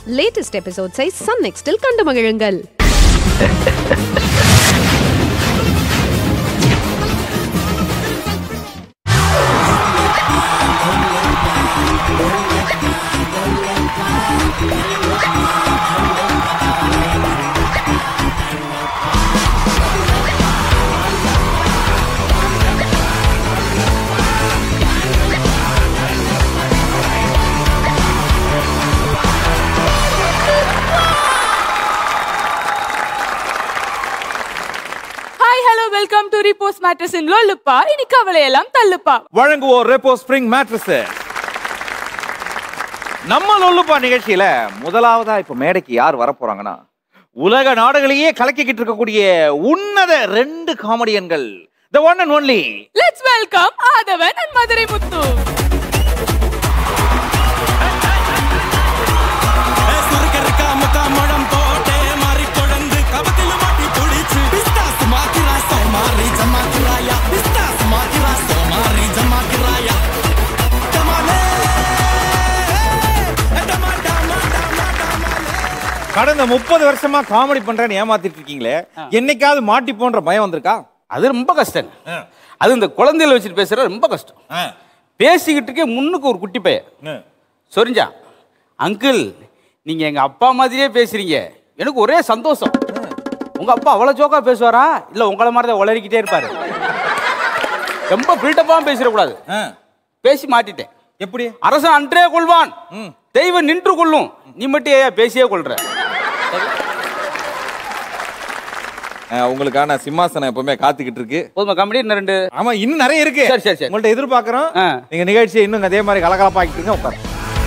Latest எபிசோட்ஸை Sun நெக்ஸ்டில் கண்டு மகிழுங்கள் hi hello welcome to Repose Mattress in லொல்லுப்பா இன்னைக்கு அவளையெல்லாம் தள்ளுப்பா வழங்குவோர் ரெப்போ ஸ்ப்ரிங் மேட்ரஸ் நம்ம லொல்லுப்பா நிகழ்ச்சியில முதலாவதா இப்ப மேடைக்கு யார் வர போறாங்கன்னா உலக நாடுகளையே கலக்கிக்கிட்டு இருக்கக்கூடிய உன்னத ரெண்டு காமெடியன்கள் the one and only let's welcome Aadhavan and Madurai Muthu சுருக்கருக்கா முக்கா முழம் போட்டே மாறி கொழுந்து கபத்தில மாட்டி துடிச்சு பிஸ்தாஸ் மாத்திரா சோமாரி ஜமாத்திராயா பிஸ்தாஸ் மாத்திரா சோமாரி ஜமாத்திராயா டமாலே டமா டமா டமா டமாலே கடந்த முப்பது வருஷமா காமெடி பண்றேன்னு ஏமாத்திட்டு இருக்கீங்களே என்னைக்காவது மாட்டி போன்ற பயம் வந்திருக்கா அது ரொம்ப கஷ்டம் அது இந்த குழந்தைகளை வச்சுட்டு பேசுறது ரொம்ப கஷ்டம் பேசிக்கிட்டு இருக்கே முன்னுக்கு ஒரு குட்டி பையன் சொரிஞ்சா அங்கிள் நீங்க எங்க அப்பா மாதிரியே பேசுறீங்க எனக்கு ஒரே சந்தோஷம் உங்க அப்பா அவ்வளவு ஜோக்கா பேசுவாரா இல்ல உங்கள மாதிரி தான் உளறிக்கிட்டே இருப்பாரு ரொம்ப பில்டப்பா பேசிடக்கூடாது பேசி மாட்டிட்டேன் எப்படி அரசன் அன்றே கொள்வான் தெய்வம் நின்று கொள்ளும் நீ மட்டும் ஏன் பேசியே கொள்ற அஹ், உங்களுக்கான சிம்மாசனம் எப்பவுமே காத்துக்கிட்டு இருக்கு போதுமா காமெடி இன்னும் ரெண்டு ஆமா இன்னும் நிறைய இருக்கு சரி, சரி, சரி. உங்கள்ட்ட எதிர்பார்க்கறோம் ஆ. நீங்க நிகழ்ச்சியை இன்னும் அதே மாதிரி கலகலப்பாக்கிட்டு உட்காரு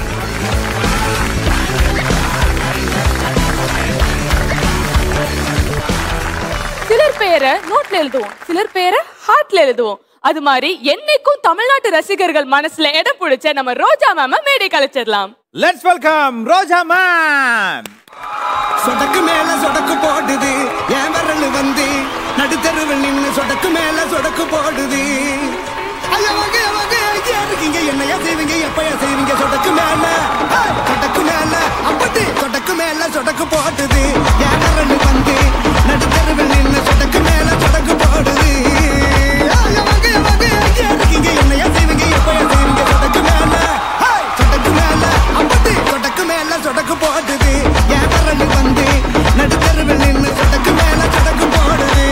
சிலர் பேரை நோட்ல எழுதுவோம் சிலர் பேரை ஹார்ட்ல எழுதுவோம் அது மாதிரி என்னைக்கும் தமிழ்நாட்டு ரசிகர்கள் மனசுல இடம் பிடிச்ச நம்ம ரோஜா மேம மேடை கலைச்சிடலாம் லெட்ஸ் வெல்கம் ரோஜா மேம் சொடக்கு மேல சொடக்கு போடுது என் விரல் வந்து நடுத்தருவில் நின்னு சொடக்கு மேல சொடக்கு போடுது ஐயா வாங்க, வாங்க, ஐயா இருக்கீங்க என்னையா செய்வீங்க எப்பயா செய்வீங்க சொடக்கு மேல ஹே, சொடக்கு மேல அப்படி சொடக்கு மேல சொடக்கு போடுது என் விரல் வந்து நடுத்தருவில் நின்னு சொடக்கு மேல சொடக்கு போடுது ஐயா வாங்க, வாங்க, ஐயா இருக்கீங்க என்னையா செய்வீங்க எப்பயா செய்வீங்க சொடக்கு மேல ஹே, சொடக்கு மேல அப்படி சொடக்கு மேல சொடக்கு போடுது என் விரல் வந்து நடுத்தருவில் நின்னு சொடக்கு மேல சொடக்கு போடுது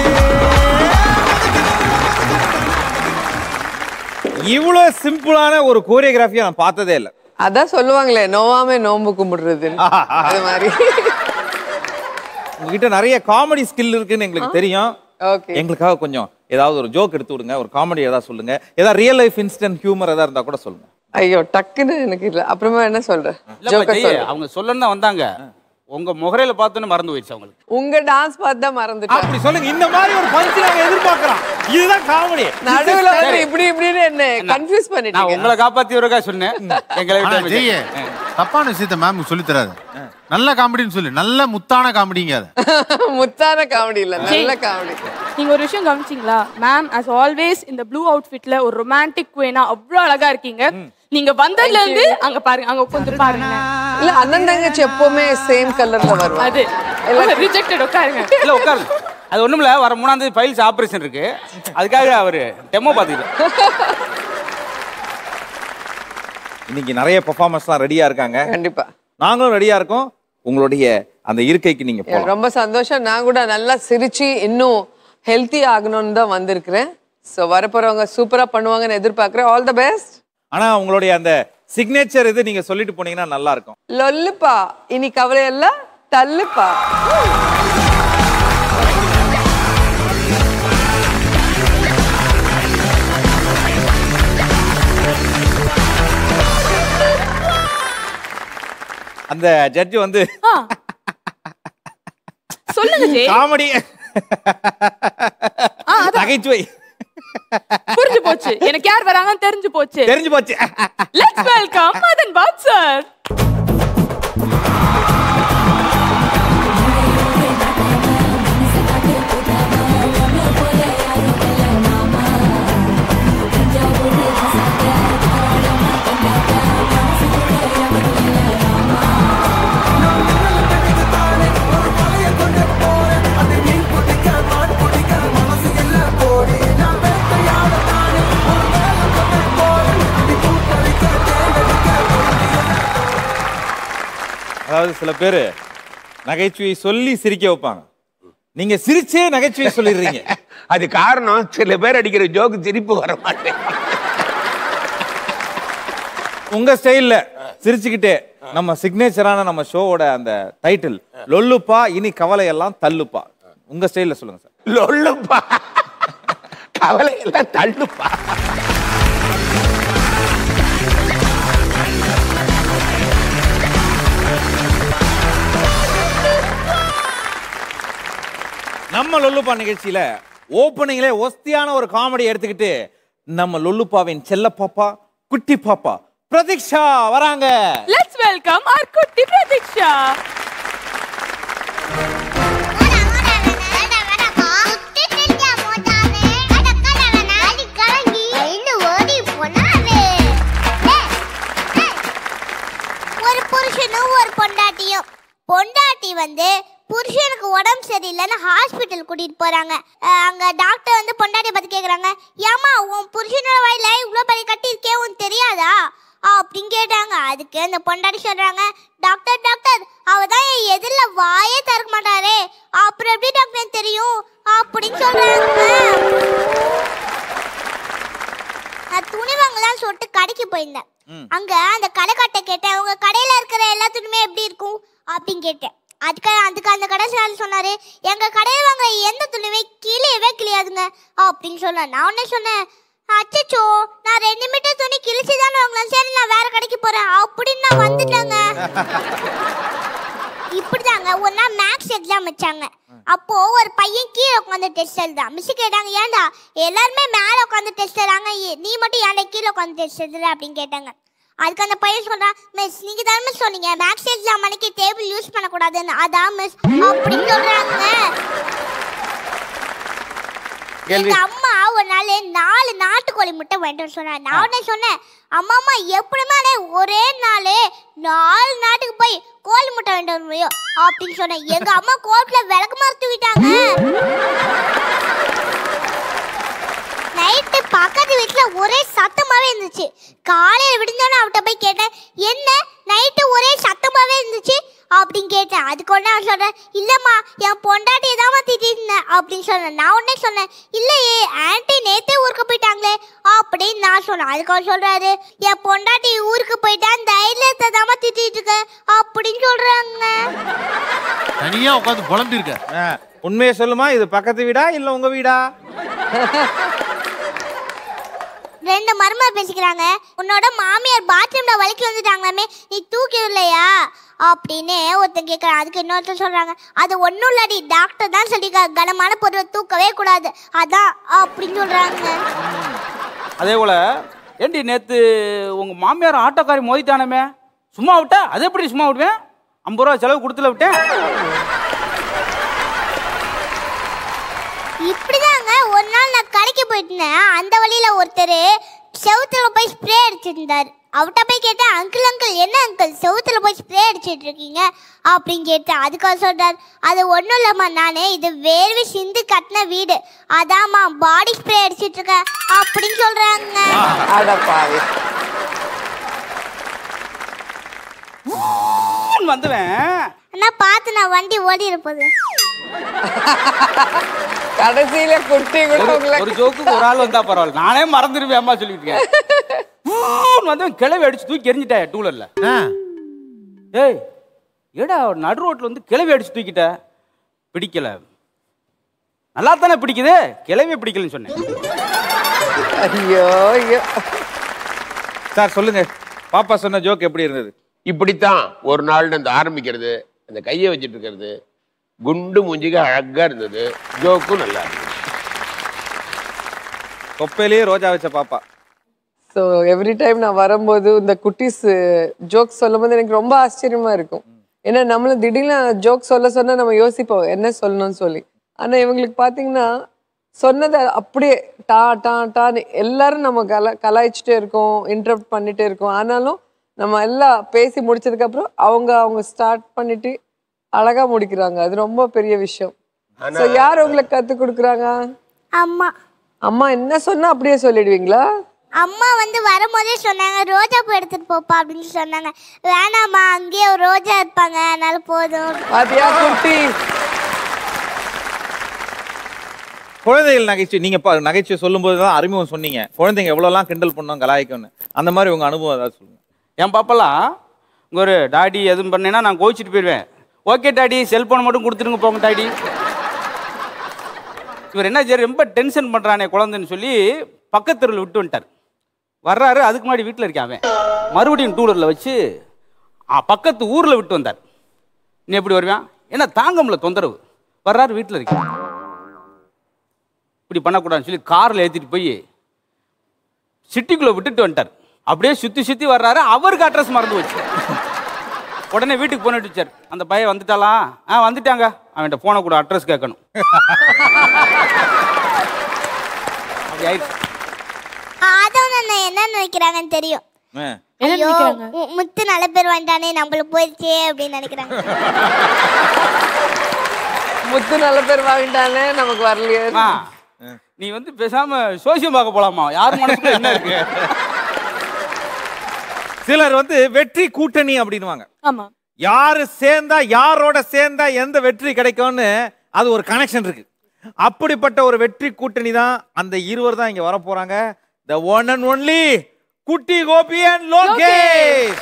இவ்வளவு சிம்பிளான ஒரு கோரியோகிராஃபியை நான் பார்த்ததே இல்லை அதான் சொல்லுவாங்களே நோவாமே நோம்பு கும்பிடுறது அது மாதிரி உங்ககிட்ட நிறைய காமெடி ஸ்கில் இருக்குன்னு எங்களுக்கு தெரியும் ஓகே எங்களுக்காக கொஞ்சம் ஏதாவது ஒரு ஜோக் எடுத்து விடுங்க ஒரு காமெடி ஏதாவது சொல்லுங்க ஏதாவது ரியல் லைஃப் இன்ஸ்டன்ட் ஹியூமர் ஏதாவது இருந்தா கூட சொல்லுங்க ஐயோ டக்குன்னு எனக்கு இல்ல அப்புறமா என்ன சொல்றேன் இல்லப்பா, ஜோக்கர் ஜெய், சொல்றேன் அவங்க சொல்லணும் தான் வந்தாங்க உங்க முகரையில பார்த்தோன்னு மறந்து போயிடுச்சு அவங்களுக்கு உங்க டான்ஸ் பார்த்து தான் மறந்துட்டேன் அப்படி சொல்லுங்க இந்த மாதிரி ஒரு பஞ்ச் நாங்க எதிர்பார்க்கிறோம் இதுதான் காமெடி நடுவுல வந்து இப்படி இப்படின்னு என்ன கன்ஃபியூஸ் நான் பண்ணிட்டீங்க உங்களை காப்பாத்தியவருக்கா சொன்னேன் எங்களை ஆனா விட்டு ஜெய்ய தப்பான விஷயத்த மேம் சொல்லி தராது நல்ல காமெடின்னு சொல்லு நல்ல முத்தான காமெடிங்க அது முத்தான காமெடி இல்ல நல்ல காமெடி நீங்க ஒரு விஷயம் கவனிச்சிங்களா மேம் as ஆல்வேஸ் இந்த ப்ளூ அவுட்ஃபிட்ல ஒரு ரொமான்டிக் குயினா அவ்வளவு அழகா இருக்கீங்க நீங்க வந்ததுல இருந்து அங்க பாருங்க அங்க உட்காந்து பாருங்க இல்ல அண்ணன் தங்கச்சி எப்பவுமே சேம் கலர்ல வரும் அது ரிஜெக்டட் உட்காருங்க இல்ல உட்காரு அது ஒண்ணுமில்ல வர மூணாம் தேதி ஃபைல்ஸ் ஆபரேஷன் இருக்கு அதுக்காக அவரு டெமோ பாத்துக்கிட்டு இன்னைக்கு நிறைய பெர்ஃபார்மன்ஸ்லாம் ரெடியா இருக்காங்க கண்டிப்பா நாங்களும் ரெடியா இருக்கோம் உங்களுடைய அந்த இருக்கைக்கு நீங்க போகலாம் ரொம்ப சந்தோஷம் நான் கூட நல்லா சிரிச்சு இன்னும் ஹெல்த்தி ஆகணும்னு தான் வந்திருக்கிறேன் ஸோ வரப்போறவங்க சூப்பரா பண்ணுவாங்கன்னு எதிர்பார்க்கிறேன் ஆல் த பெஸ்ட் ஆனா உங்களுடைய அந்த சிக்னேச்சர் இது நீங்க சொல்லிட்டு போனீங்கன்னா நல்லா இருக்கும் லொல்லுப்பா இனி கவலை எல்லாம் தள்ளுப்பா அந்த ஜட்ஜ் வந்து ஆ. சொல்லுங்க ஜெய் காமெடி நகைச்சுவை புரிஞ்சு போச்சு எனக்கு யார் வராங்கன்னு தெரிஞ்சு போச்சு தெரிஞ்சு போச்சு லெட்ஸ் வெல்கம் மதன் பாத் சார் ஆ அதாவது சில பேர் நகைச்சுவை சொல்லி சிரிக்க வைப்பாங்க நீங்க சிரிச்சே நகைச்சுவை சொல்லிடுறீங்க அது காரணம் சில பேர் அடிக்கிற ஜோக்கு சிரிப்பு வர மாட்டேன் உங்க ஸ்டைல்ல சிரிச்சுக்கிட்டே நம்ம சிக்னேச்சரான நம்ம ஷோவோட அந்த டைட்டில் லொல்லுப்பா இனி கவலை எல்லாம் தள்ளுப்பா உங்க ஸ்டைல்ல சொல்லுங்க சார் லொல்லுப்பா கவலை எல்லாம் தள்ளுப்பா நம்ம லொல்லுப்பா நிகழ்ச்சியில ஓப்பனிங்ல ஒஸ்தியான ஒரு காமெடி எடுத்துக்கிட்டு நம்ம லொல்லுப்பாவின் செல்ல பாப்பா குட்டி பாப்பா பிரதீக்ஷா வராங்க லெட்ஸ் வெல்கம் ஆர் குட்டி பிரதீக்ஷா ஒரு புருஷனும் ஒரு பொண்டாட்டியும் பொண்டாட்டி வந்து புருஷனுக்கு உடம்பு சரியில்லைன்னு ஹாஸ்பிட்டல் கூட்டிட்டு போறாங்க அஹ் அங்க டாக்டர் வந்து பொண்டாட்டியை பத்தி கேக்குறாங்க ஏமா உன் புருஷனோட வாயில இவ்வளோ பெரிய கட்டி இருக்கே உனக்கு தெரியாதா அப்படின்னு கேட்டாங்க அதுக்கு அந்த பொண்டாட்டி சொல்றாங்க டாக்டர் டாக்டர் அவ தான் என் எதிரில் வாயே திறக்க மாட்டாரே அப்புறம் எப்படி டாக்டர் எனக்கு தெரியும் அப்படின்னு சொல்றாங்க நான் துணி வாங்கலாம் சொல்லிட்டு கடைக்கு போயிருந்தேன் அங்க அந்த கடைக்காட்ட கேட்டேன் உங்க கடையில இருக்கிற எல்லா துணியுமே எப்படி இருக்கும் அப்படின்னு கேட்டேன் அதுக்கு அதுக்கு அந்த கடைசாலி சொன்னாரு எங்க கடையில் வாங்குற எந்த துணியுமே கிளியவே கிளியாதுங்க அப்படின்னு சொன்னேன் நான் உடனே சொன்னேன் அச்சச்சோ நான் ரெண்டு மீட்டர் துணி கிழிச்சு தானே வாங்கலாம் சரி நான் வேற கடைக்கு போறேன் அப்படின்னு நான் வந்துட்டேங்க இப்படிதாங்க ஒரு நாள் மேக்ஸ் எக்ஸாம் வச்சாங்க அப்போ ஒரு பையன் கீழே உட்காந்து டெஸ்ட் எழுதான் மிஸ் கேட்டாங்க ஏன்டா எல்லாருமே மேலே உட்காந்து டெஸ்ட் எழுதாங்க ஏ- நீ மட்டும் ஏன்டா கீழே உட்காந்து டெஸ்ட் எழுதுற அப்படின்னு கேட்டாங்க அதுக்கு அந்த பையன் சொல்றான் மிஸ் நீங்க தானே சொன்னீங்க மேக்ஸ் எக்ஸாம் அன்னைக்கு டேபிள் யூஸ் பண்ணக்கூடாதுன்னு அதான் மிஸ் அப்படின்னு சொல்றாங்க எங்க அம்மா ஒரு நாள் நாலு நாட்டுக்கோழி முட்டை வேண்டும்னு சொன்னாங்க நான் உடனே சொன்னேன் அம்மா அம்மா எப்படிமே ஒரே நாளே நாலு நாட்டுக்கு போய் கோழி முட்டை வேண்டாம் முடியும் அப்படின்னு சொன்னேன் எங்க அம்மா கோர்ட்ல விளக்கு மறுத்து விட்டாங்க நைட்டு பக்கத்து வீட்டுல ஒரே சத்தமாவே இருந்துச்சு காலையில விடிஞ்சோன்னு அவட்ட போய் கேட்டேன் என்ன நைட்டு ஒரே சத்தமாவே இருந்துச்சு அப்படின்னு கேட்டேன் அதுக்கு உடனே அவன் சொல்றேன் இல்லம்மா என் பொண்டாட்டி தான் திட்டிட்டு இருந்தேன் அப்படின்னு சொன்னேன் நான் உடனே சொன்னேன் இல்லையே ஆன்ட்டி நேத்தே ஊருக்கு போயிட்டாங்களே அப்படின்னு நான் சொன்னேன் அதுக்கு அவர் சொல்றாரு என் பொண்டாட்டி ஊருக்கு போயிட்டா தைரியத்தை தான் திட்டிட்டு இருக்க அப்படின்னு சொல்றாங்க தனியா உட்காந்து புலம்பி இருக்க ஆ, உண்மையை சொல்லுமா இது பக்கத்து வீடா இல்ல உங்க வீடா ரெண்டு மருமக பேசிக்கிறாங்க உன்னோட மாமியார் பாத்ரூம்ல வலிக்கு வந்துட்டாங்களாமே நீ தூக்கி இல்லையா அப்படின்னு ஒருத்தன் கேட்கறான் அதுக்கு இன்னொருத்தர் சொல்றாங்க அது ஒன்றும் இல்லடி டாக்டர் தான் சொல்லியிருக்காரு கனமான பொருளை தூக்கவே கூடாது அதான் அப்படின்னு சொல்றாங்க அதே போல ஏண்டி நேத்து உங்க மாமியார் ஆட்டோக்காரி மோதிட்டானமே சும்மா விட்டா அது எப்படி சும்மா விடுவேன் ஐம்பது ரூபா செலவு கொடுத்துல விட்டேன் இப்படிதாங்க ஒரு நாள் நான் கடைக்கு போயிட்டு இருந்தேன் அந்த வழியில ஒருத்தர் செவுத்துல போய் ஸ்ப்ரே அடிச்சிருந்தார் அவர்கிட்ட போய் கேட்டேன் அங்கிள் அங்கிள் என்ன அங்கிள் செவுத்துல போய் ஸ்ப்ரே அடிச்சிட்டு இருக்கீங்க அப்படின்னு கேட்டேன் அதுக்காக சொல்றார் அது ஒன்றும் இல்லைம்மா நானே இது வேர்வை சிந்து கட்டின வீடு அதாம்மா பாடி ஸ்ப்ரே அடிச்சிட்டு இருக்கேன் அப்படின்னு சொல்றாங்க அட பாவி ஊன்னு வந்தவன் ஆனா பார்த்து நான் வண்டி ஓடி இருப்பது கடைசியில குட்டி கூட ஒரு- உங்களை ஒரு ஜோக்குக்கு ஒரு ஆள் வந்தா பரவாயில்ல நானே மறந்துருவேன் அம்மா சொல்லிட்டு இருக்கேன் ஊன்னு வந்தவன் கிளவி அடிச்சு தூக்கி எரிஞ்சிட்டேன் டூலர்ல ஆ, ஏய் ஏடா நடு ரோட்ல வந்து கிளவி அடிச்சு தூக்கிட்ட பிடிக்கல நல்லா தானே பிடிக்குது கிளவி பிடிக்கலன்னு சொன்னேன் ஐயோ ஐயோ சார் சொல்லுங்க பாப்பா சொன்ன ஜோக் எப்படி இருந்தது இப்படித்தான் ஒரு நாள் அந்த ஆரம்பிக்கிறது அந்த கையை வச்சுட்டு இருக்கிறது குண்டு மூஞ்சிக்கு அழகா இருந்தது ஜோக்கும் நல்லா இருந்தது தொப்பையிலேயே ரோஜா வச்ச பாப்பா ஸோ எவ்ரி டைம் நான் வரும்போது இந்த குட்டீஸ் ஜோக் சொல்லும்போது எனக்கு ரொம்ப ஆச்சரியமா இருக்கும் ஏன்னா நம்மளும் திடீர்னு ஜோக் சொல்ல சொன்னா நம்ம யோசிப்போம் என்ன சொல்லணும்னு சொல்லி ஆனா இவங்களுக்கு பாத்தீங்கன்னா சொன்னதை அப்படியே டா டா டான்னு எல்லாரும் நம்ம கலா கலாய்ச்சிட்டே இருக்கோம் இன்டரப்ட் பண்ணிட்டே இருக்கோம் ஆனாலும் நம்ம எல்லாம் பேசி முடிச்சதுக்கு அப்புறம் அவங்க அவங்க ஸ்டார்ட் பண்ணிட்டு அழகா முடிக்கிறாங்க அது ரொம்ப பெரிய விஷயம் ஸோ யார் உங்களுக்கு கத்து கொடுக்குறாங்க அம்மா அம்மா என்ன சொன்னா அப்படியே சொல்லிடுவீங்களா அம்மா வந்து வரும்போதே சொன்னாங்க ரோஜா பூ எடுத்துட்டு போப்பா அப்படின்னு சொன்னாங்க வேணாம்மா அங்கேயே ஒரு ரோஜா இருப்பாங்க அதனால போதும் பாத்தியா குட்டி குழந்தைகள் நகைச்சுவை நீங்க பா- நகைச்சுவை சொல்லும்போது தான் அறிமுகம் சொன்னீங்க குழந்தைங்க எவ்வளவுலாம் கிண்டல் பண்ணோம் கலாய்க்கும்னு அந்த மாதிரி உங்க அனுபவம் ஏதாவது சொல்லுங்க என் பாப்பெல்லாம் இங்கே ஒரு டாடி எதுவும் பண்ணேன்னா நான் கோச்சிட்டு போயிடுவேன் ஓகே டாடி செல்போன் மட்டும் கொடுத்துருங்க போங்க டாடி இவர் என்ன சரி ரொம்ப டென்ஷன் பண்ணுறானே குழந்தைன்னு சொல்லி பக்கத்தெருவில் விட்டு வந்துட்டார் வர்றாரு அதுக்கு முன்னாடி வீட்டில் இருக்கான் அவன் மறுபடியும் டூலரில் வச்சு ஆ, பக்கத்து ஊரில் விட்டு வந்தார் நீ எப்படி வருவான் ஏன்னா தாங்க முடியல தொந்தரவு வர்றாரு வீட்டில் இருக்கேன் இப்படி பண்ணக்கூடாதுன்னு சொல்லி காரில் ஏற்றிட்டு போய் சிட்டிக்குள்ளே விட்டுட்டு வந்துட்டார் அப்படியே சுற்றி சுற்றி வர்றாரு அவருக்கு அட்ரஸ் மறந்து வச்சு உடனே வீட்டுக்கு போனிட்டு வச்சார் அந்த பையன் வந்துட்டாளா ஆ வந்துட்டாங்க அவன்கிட்ட போன கூட அட்ரஸ் கேட்கணும் அப்படி ஆயிடுச்சு ஆதவன் அண்ணன் என்ன நினைக்கிறாங்கன்னு தெரியும் ஆ. என்ன ஐயோ, நினைக்கிறாங்க? மு- முத்து நல்ல பேர் வாங்கிட்டானே நம்மளுக்கு போயிடுச்சே அப்படின்னு நினைக்கிறாங்க முத்து நல்ல பேர் வாங்கிட்டானே நமக்கு வரலையே அம்மா, நீ வந்து பேசாம சோசியம் பார்க்க போலாமா யார் மனசுக்குள்ள என்ன இருக்கு சிலர் வந்து வெற்றி கூட்டணி அப்படின்னுவாங்க ஆமா யாரு சேர்ந்தா யாரோட சேர்ந்தா எந்த வெற்றி கிடைக்கும்னு அது ஒரு கனெக்ஷன் இருக்கு அப்படிப்பட்ட ஒரு வெற்றி கூட்டணி தான் அந்த இருவர் தான் இங்க வர போறாங்க த ஒன் அண்ட் ஒன்லி குட்டி கோபி அண்ட் லோகேஷ்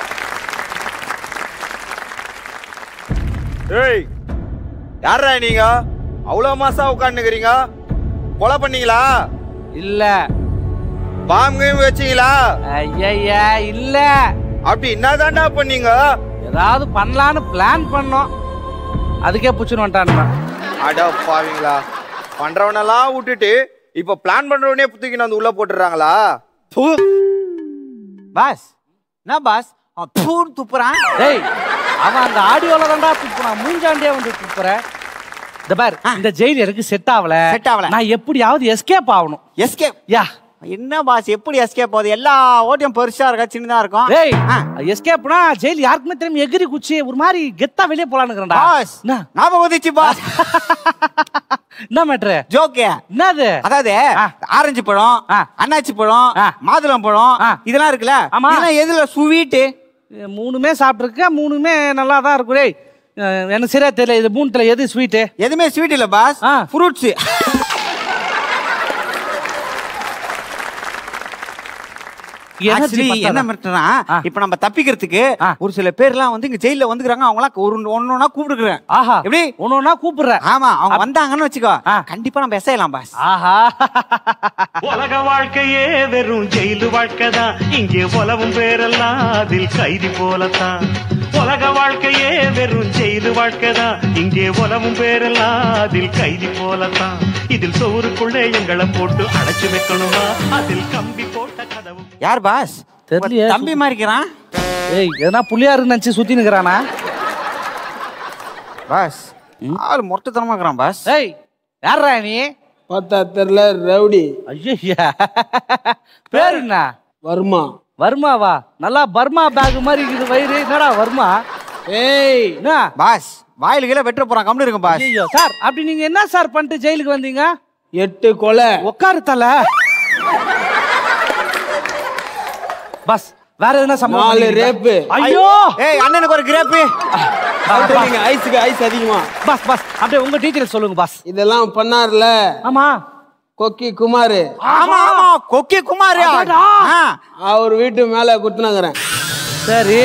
ஏய் யாரா நீங்க அவ்வளவு மாசா உட்காந்துக்கிறீங்க கொலை பண்ணீங்களா இல்ல பாம்பு வச்சீங்களா ஐயா இல்ல அப்படி என்னதான்டா பண்ணீங்க ஏதாவது பண்ணலான்னு பிளான் பண்ணோம் அதுக்கே புச்சுன்னு வந்துட்டானுங்க அட பாவீங்களா பண்றவனெல்லாம் விட்டுட்டு இப்ப பிளான் பண்றவனே புத்துக்கின்னு வந்து உள்ள போட்டுறாங்களா பாஸ் என்ன பாஸ் அவன் தூண் துப்புறான் டேய் அவன் அந்த ஆடியோல தான்டா துப்புறான் மூஞ்சாண்டியே வந்து துப்புற இந்த பார் இந்த ஜெயில் எனக்கு செட் ஆகல செட் ஆகல நான் எப்படியாவது எஸ்கேப் ஆகணும் எஸ்கேப் யா என்ன பாஸ் எப்படி எஸ்கேப் ஆகுது எல்லா ஓட்டியும் பெருசா இருக்கா சின்னதா இருக்கும் டேய் எஸ்கேப்னா ஜெயில் யாருக்குமே தெரியும் எகிரி குச்சி ஒரு மாதிரி கெத்தா வெளியே போலான்னு பாஸ் ஞாபகம் வந்துச்சு பாஸ் என்ன மேட்ரு ஜோக்கு என்னது அதாவது ஆரஞ்சு பழம் அன்னாச்சி பழம் மாதுளம் பழம் இதெல்லாம் இருக்குல்ல ஆமா. இதெல்லாம் எதுல ஸ்வீட்டு மூணுமே சாப்பிட்டுருக்க மூணுமே நல்லா தான் இருக்கும் டேய் அஹ் எனக்கு சரியா தெரியல இது மூணுத்துல எது ஸ்வீட்டு எதுவுமே ஸ்வீட் இல்ல பாஸ் ஃப்ரூட்ஸ் Energy Actually, பத்தாதா? என்ன மிரட்டுனா இப்ப நம்ம தப்பிக்கிறதுக்கு ஒரு சில பேர்லாம் வந்து இங்க ஜெயில வந்துக்கிறாங்க அவங்க எல்லாம் ஒரு ஒன்னொன்னா கூப்பிடுக்கிறேன் ஆஹா எப்படி ஒன்னொன்னா கூப்பிடுற ஆமா அவங்க வந்தாங்கன்னு வச்சுக்கோ கண்டிப்பா நம்ம எஸ்ஐலாம் பாஸ் ஆஹா உலக வாழ்க்கையே வெறும் ஜெயிலு வாழ்க்கைதான் இங்கே உலவும் பேரெல்லாம் அதில் கைதி போலத்தான் உலக வாழ்க்கையே வெறும் ஜெயிலு வாழ்க்கைதான் இங்கே உலவும் பேரெல்லாம் அதில் கைதி போலத்தான் இதில் சோறுக்குள்ளே எங்களை போட்டு அடைச்சு வைக்கணுமா அதில் கம்பி போட்ட கதவு யார் பாஸ் தெரியலையே. தம்பி மாதிரி இருக்கிறான் ஏய் எதனா புள்ளியாரு நினைச்சு சுத்தி நிக்கிறானா பாஸ் ஆள் மொட்டத்தனமா இருக்கிறான் பாஸ் ஏய் யாரா நீ பார்த்தா தெரியல ரவுடி ஐயா பேர் என்ன வருமா வர்மாவா நல்லா பர்மா பேக் மாதிரி இருக்குது வயிறு என்னடா வர்மா ஏய் என்ன பாஸ் வாயில கீழே வெட்ட போறான் கம்முனு இருக்கும் பாஸ் ஐயோ சார் அப்படி நீங்க என்ன சார் பண்ணிட்டு ஜெயிலுக்கு வந்தீங்க எட்டு கொலை உட்காரு தல பஸ் வேற எதுனா சம்பவம் நாலு பண்ணீங்களா? ரேப்பு ஐயோ ஏய் அண்ணனுக்கு ஒரு கிரேப்பு சாப்பிட்டீங்க ஐஸுக்கு ஐஸ் அதிகமா பஸ் பஸ் அப்படியே உங்க டீட்டெயில் சொல்லுங்க பஸ் இதெல்லாம் பண்ணார்ல ஆமா கொக்கி குமார் ஆமா ஆமா கொக்கி குமார் அடடா. அவர் வீட்டு மேல குத்துனாங்கிறேன் சரி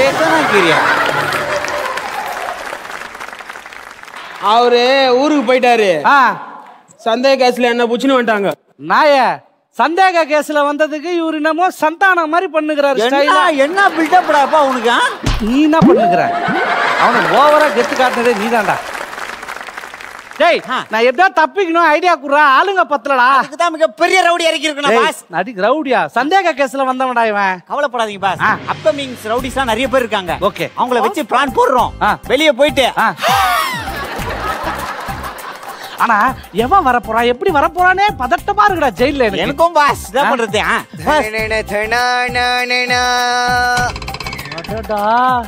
அவரு ஊருக்கு போயிட்டாரு ஆ சந்தேக கேஸ்ல என்ன புச்சுன்னு வந்துட்டாங்க நாய சந்தேக கேஸ்ல வந்ததுக்கு இவரு என்னமோ சந்தானம் மாதிரி பண்ணுகிறாரு என்ன ஸ்டைலா என்ன பில்டப்டாப்பா உனக்கு ஆ? நீ என்ன பண்ணுகிற அவனுக்கு ஓவரா கெத்து காட்டினதே நீதான்டா டேய் நான் எப்படியா தப்பிக்கணும் ஐடியா குடுறா ஆளுங்க பத்தலடா அதுக்குதான் மிக பெரிய ரவுடி இறக்கி இருக்கணும் பாஸ் நடி ரவுடியா சந்தேக கேஸ்ல வந்தவன்டா இவன் கவலைப்படாதீங்க பாஸ் அப்கமிங் ரவுடிஸ்லாம் நிறைய பேர் இருக்காங்க ஓகே அவங்கள வச்சு பிளான் போடுறோம் ஆ. வெளியே போயிட்டு ஆனா எவன் வரப்போறான் எப்படி வரப்போறானே பதட்டமா இருக்குடா ஜெயில எனக்கு எனக்கும் பாஸ் என்ன பண்றது ஆ? பாஸ், அடடா.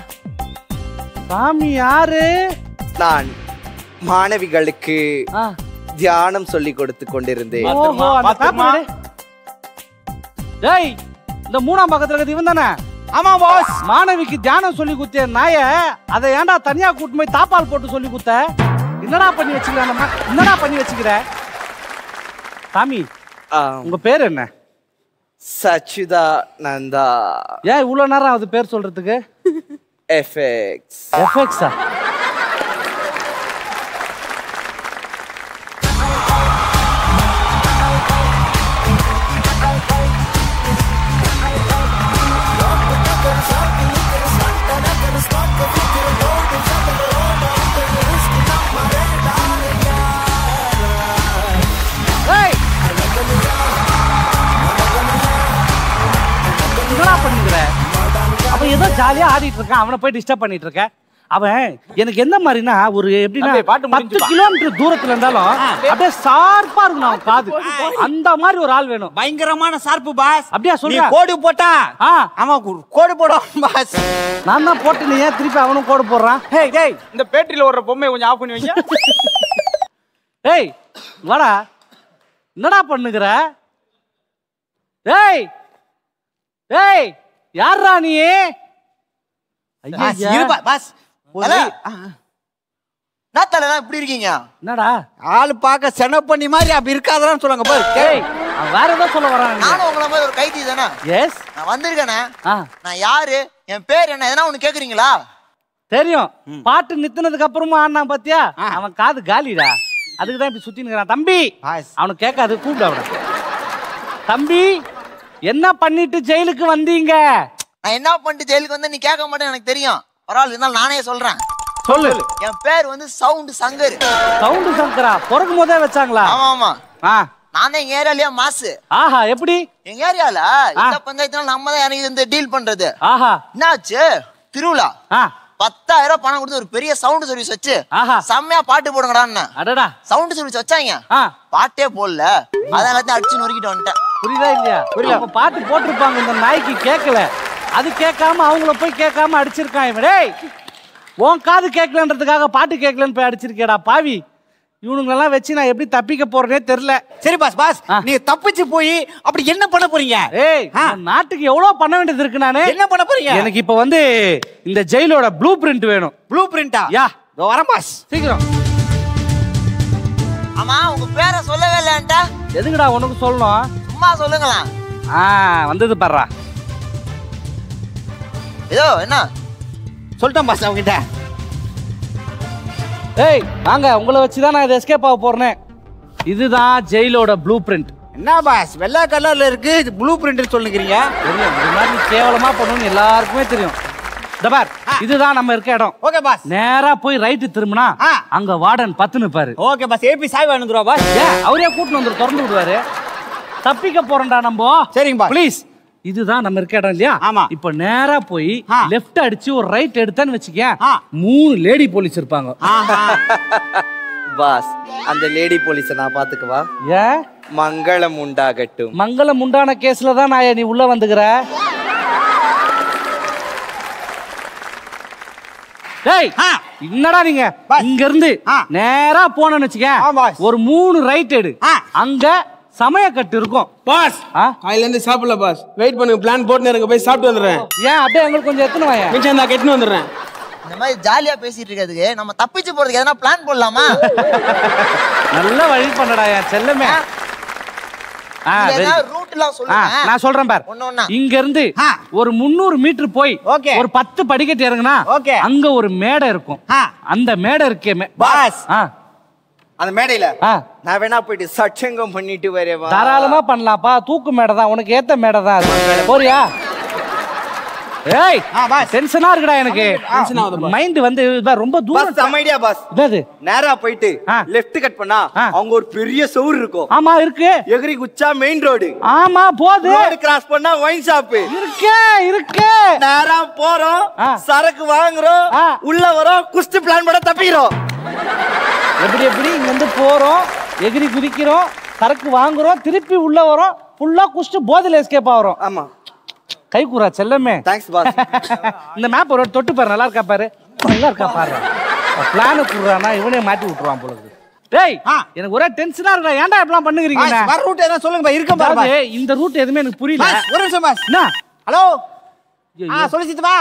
சாமி யாரு நான் மாணவிகளுக்கு ஆ. தியானம் சொல்லி கொடுத்து கொண்டிருந்தேன் ஓஹோ அந்த பாத்துமா. பேப்பர் எடு. டேய் இந்த மூணாம் பக்கத்துல இருக்கிறது இவன் தானே ஆமா பாஸ் மாணவிக்கு தியானம் சொல்லி குத்திய நாய அதை ஏன்டா தனியா கூட்டு போய் தாப்பால் போட்டு சொல்லி குத்த என்னடா பண்ணி வச்சுக்கிற நம்ம என்னடா பண்ணி வச்சுக்கிற சாமி உங்க பேர் என்ன சச்சிதானந்தா ஏன் இவ்வளவு நேரம் அது பேர் சொல்றதுக்கு எஃபெக்ட்ஸ் எஃபெக்ட்ஸா ஏய்! என்னடா பண்ணுகிற அவன் ஏதோ ஜாலியா ஆடிட்டு இருக்கான் அவனை போய் டிஸ்டர்ப் பண்ணிட்டு இருக்க அவன் எனக்கு எந்த மாதிரினா ஒரு எப்படின்னா அப்படியே பாட்டு பத்து முடிஞ்சுப்பா. கிலோமீட்டர் தூரத்துல இருந்தாலும் அப்படியே ஷார்ப்பா இருக்கணும் அவன் காது அந்த மாதிரி ஒரு ஆள் வேணும் பயங்கரமான சார்பு பாஸ் அப்படியா நீ சொல்ற கோடு போட்டா ஆ அவன் கு- கோடு போடுவான் பாஸ் நான் தான் போட்டு நீ ஏன் திருப்பி அவனும் கோடு போடுறான் ஹேய் டேய் இந்த பேட்டரியில ஓடுற பொம்மையை கொஞ்சம் ஆஃப் பண்ணி வைங்க ஏய் வாடா என்னடா பண்ணுகிற ஏய் ஏய் யார்ரா நீ பாஸ், ஐயா இரு பா- பாஸ் ஒரு- அல. ஆ, ஆ. என்ன தலைனா இப்படி இருக்கீங்க என்னடா ஆளு பார்க்க சென பண்ணி மாதிரி அப்படி இருக்காதான்னு சொல்லுங்க பாரு ஏய் அவன் வேற ஏதோ சொல்ல வரான் நானும் உங்களை மாதிரி ஒரு கைதி தானே எஸ் நான் வந்திருக்கேனே ஆ நான் யாரு என் பேர் என்ன எதனா ஒண்ணு கேக்குறீங்களா தெரியும் பாட்டு நித்துனதுக்கு அப்புறமா ஆடினான் பாத்தியா அவன் காது காலிடா அதுக்கு தான் இப்படி சுத்தி நிக்கிறான் தம்பி பாஸ் அவனுக்கு கேட்காது கூப்பிடு அவனை தம்பி என்ன பண்ணிட்டு ஜெயிலுக்கு வந்தீங்க நான் என்ன பண்ணிட்டு ஜெயிலுக்கு வந்து நீ கேட்க மாட்டேன்னு எனக்கு தெரியும் பரவாயில்ல இருந்தாலும் நானே சொல்றேன் சொல்லு என் பேர் வந்து சவுண்ட் சங்கர் சவுண்டு சங்கரா பிறக்கும் போதே வச்சாங்களா ஆமா ஆமா ஆ நான் தான் எங்க ஏரியாலயே மாசு ஆஹா எப்படி எங்க ஏரியால இந்த பஞ்சாயத்துல நம்ம தான் எனக்கு இந்த டீல் பண்றது ஆஹா என்னாச்சு திருவிழா ஆ பத்தாயிரம் ரூபாய் பணம் கொடுத்து ஒரு பெரிய சவுண்ட் சர்வீஸ் வச்சு ஆஹா செம்மையா பாட்டு போடுங்கடான்னு அடடா சவுண்ட் சர்வீஸ் வச்சாங்க ஆ பாட்டே போடல அதான் எல்லாத்தையும் அடிச்சு நொறுக்கிட்டு வந்துட்டேன் புரியுதா இல்லையா புரியல அப்ப பாட்டு போட்டிருப்பாங்க இந்த நாய்க்கு கேட்கல அது கேட்காம அவங்கள போய் கேட்காம அடிச்சிருக்கான் இவன் டேய் உன் காது கேட்கலன்றதுக்காக பாட்டு கேட்கலன்னு போய் அடிச்சிருக்கேடா பாவி இவனுங்களெல்லாம் வச்சு நான் எப்படி தப்பிக்க போறேனே தெரியல சரி பாஸ் பாஸ் ஆ. நீங்க தப்பிச்சு போய் அப்படி என்ன பண்ண போறீங்க ஏய் இந்த நாட்டுக்கு எவ்வளவு பண்ண வேண்டியது இருக்கு நானு என்ன பண்ண போறீங்க எனக்கு இப்ப வந்து இந்த ஜெயிலோட ப்ளூ பிரிண்ட் வேணும் ப்ளூ பிரிண்டா யா இதோ வரேன் பாஸ் சீக்கிரம் ஆமா உங்க பேரை சொல்லவே இல்லைன்ட்டா எதுக்குடா உனக்கு சொல்லணும் சும்மா சொல்லுங்களேன் ஆ வந்தது பாடுறா ஏதோ என்ன சொல்லிட்டேன் பாஸ் அவங்கிட்ட ஏய் வாங்க உங்களை வச்சு தான் நான் இதை எஸ்கேப் ஆக போறேன் இதுதான் ஜெயிலோட ப்ளூ பிரிண்ட் என்ன பாஸ் வெள்ளை கலர்ல இருக்கு இது ப்ளூ பிரிண்ட் சொல்லுங்கிறீங்க தெரியும் இது மாதிரி கேவலமா பண்ணணும்னு எல்லாருக்குமே தெரியும் இந்த பார் இதுதான் நம்ம இருக்க இடம் ஓகே பாஸ் நேரா போய் ரைட்டு திரும்பினா ஆ. அங்க வார்டன் பத்து நிப்பாரு ஓகே பாஸ் ஏபி சாய் வந்துருவா பாஸ் ஏன் அவரே கூட்டிட்டு வந்து திறந்து விடுவாரு தப்பிக்க போறோம்டா நம்ம சரிங்க பாஸ் ப்ளீஸ் இதுதான் நம்ம இருக்க இடம் இல்லையா ஆமா. இப்ப நேரா போய் ஆ. லெஃப்ட் அடிச்சு ஒரு ரைட் எடுத்தேன்னு வச்சுக்க ஆ. மூணு லேடி போலீஸ் இருப்பாங்க பாஸ் அந்த லேடி போலீஸை நான் பாத்துக்கவா ஏன் மங்களம் உண்டாகட்டும் மங்களம் உண்டான கேஸ்ல தான் நான் நீ உள்ள வந்துக்கிற டேய் ஆ. என்னடா நீங்க பாஸ். இங்க இருந்து ஆ. நேரா போனேன்னு வச்சுக்க ஆ, பாஸ். ஒரு மூணு ரைட் எடு ஆ. அங்க சமயக்கட்டு இருக்கும் பாஸ் ஆ? காலையில இருந்து சாப்பிடல பாஸ் வெயிட் பண்ணுங்க பிளான் போட்டு இருங்க போய் சாப்பிட்டு வந்துடுறேன் ஏன் அப்படியே எங்களுக்கு கொஞ்சம் எத்தனை வாயா மிச்சம் தான் கெட்டுன்னு வந்துடுறேன் இந்த மாதிரி ஜாலியா பேசிட்டு இருக்கிறதுக்கு நம்ம தப்பிச்சு போறதுக்கு எதனா பிளான் போடலாமா நல்ல வழி பண்ணடா என் செல்லமே ஆ, இல்ல, very ஏதாவது good. route எல்லாம் ஆ, சொல்லுங்க நான் சொல்றேன் பார் ஒண்ணு ஒண்ணா. இங்க இருந்து ஆ. ஒரு முந்நூறு மீட்டர் போய் Okay. ஒரு பத்து படிக்கட்டு இறங்குனா Okay. அங்க ஒரு மேடை இருக்கும் ஆ. அந்த மேடை இருக்கே மே- பாஸ் ஆ அந்த மேடையில ஆ நான் வேணா போயிட்டு சச்சங்கம் பண்ணிட்டு வரேவா தாராளமா பண்ணலாம்ப்பா தூக்கு மேடை தான் உனக்கு ஏத்த மேடை தான் அது போறியா ஏய் ஆ, பாஸ். டென்ஷனா இருக்குடா எனக்கு Tension ஆகுது பாஸ். மைண்ட் வந்து இதா ரொம்ப பாஸ் தூரம் செம்ம ஐடியா பாஸ் என்னது நேரா போயிட்டு ஆ. லெஃப்ட் கட் பண்ணா ஆ. அவங்க ஒரு பெரிய சவுர் இருக்கும் ஆமா இருக்கு எகிரி குச்சா மெயின் ரோடு ஆமா போது ரோடு கிராஸ் பண்ணா ஒயின் ஷாப் இருக்கே இருக்கு நேரா போறோம் ஆ. சரக்கு வாங்குறோம் ஆ. உள்ள வரோம் குஸ்தி பிளான் பண்ண தப்பிக்கிறோம் எப்படி எப்படி இங்க இருந்து போறோம் எகிரி குதிக்கிறோம் சரக்கு வாங்குறோம் திருப்பி உள்ள வரோம் ஃபுல்லா குடிச்சிட்டு போதையில எஸ்கேப் ஆகிறோம் ஆமா கை கூறா செல்லமே தேங்க்ஸ் பாஸ் இந்த மேப் ஒரு வாட்டி தொட்டு பாரு நல்லா இருக்கா பாரு நல்லா இருக்கா பாரு பிளான கூடுறானா இவனே மாட்டி விட்டுருவான் போல இருக்கு. டேய் எனக்கு ஒரே டென்ஷனா இருக்கா ஏன்டா இப்படிலாம் பண்ணுகிறீங்க பாஸ், வர route எதுனா சொல்லுங்க பா, இருக்கேன் பாரு, அதாவது, இந்த ரூட் எதுவுமே எனக்கு புரியல பாஸ், ஒரு நிமிஷம் பாஸ் என்ன ஹலோ ஆ சொல்லு சித்தப்பா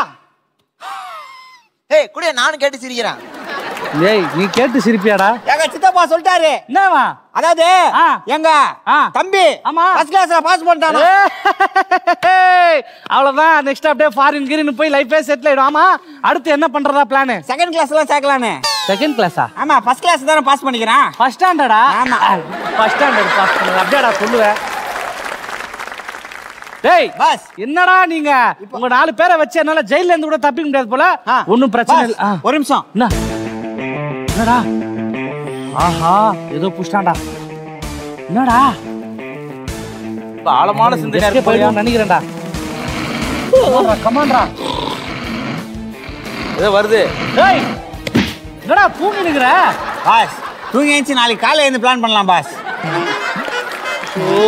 ஏய் குடிய நானும் கேட்டு சிரிக்கிறேன் ஏய் நீ கேட்டு சிரிப்பியாடா எங்க சித்தப்பா சொல்லிட்டாரு என்னவா அதாவது எங்க தம்பி ஆமா ஃபர்ஸ்ட் கிளாஸ்ல பாஸ் பண்ணிட்டானா அவ்வளவுதான் நெக்ஸ்ட் அப்படியே ஃபாரின் கீரின் போய் லைஃபே செட்டில் ஆயிடும் ஆமா அடுத்து என்ன பண்றதா பிளான் செகண்ட் கிளாஸ்ல சேர்க்கலானே செகண்ட் கிளாஸா ஆமா ஃபர்ஸ்ட் கிளாஸ் தானே பாஸ் பண்ணிக்கிறேன் ஃபர்ஸ்ட் ஸ்டாண்டர்டா ஆமா ஃபர்ஸ்ட் ஸ்டாண்டர்ட் பாஸ் பண்ணது அப்படியாடா சொல்லுவேன் டேய் பாஸ் என்னடா நீங்க உங்க நாலு பேரை வச்சு என்னால ஜெயில இருந்து கூட தப்பிக்க முடியாது போல ஒண்ணும் பிரச்சனை பாஸ், இல்ல ஆ. ஒரு நிமிஷம் என்ன என்னடா ஆஹா ஏதோ புஷ்டாண்டா என்னடா இப்ப ஆழமான சிந்தனையா இருக்கு போலியா? போயிடும் நினைக்கிறேன்டா கமான்டா ஏதோ வருது டேய் என்னடா தூங்கி நிக்கிற பாஸ் தூங்கி எழுந்துச்சு நாளைக்கு காலையில இருந்து பிளான் பண்ணலாம் பாஸ் ஓ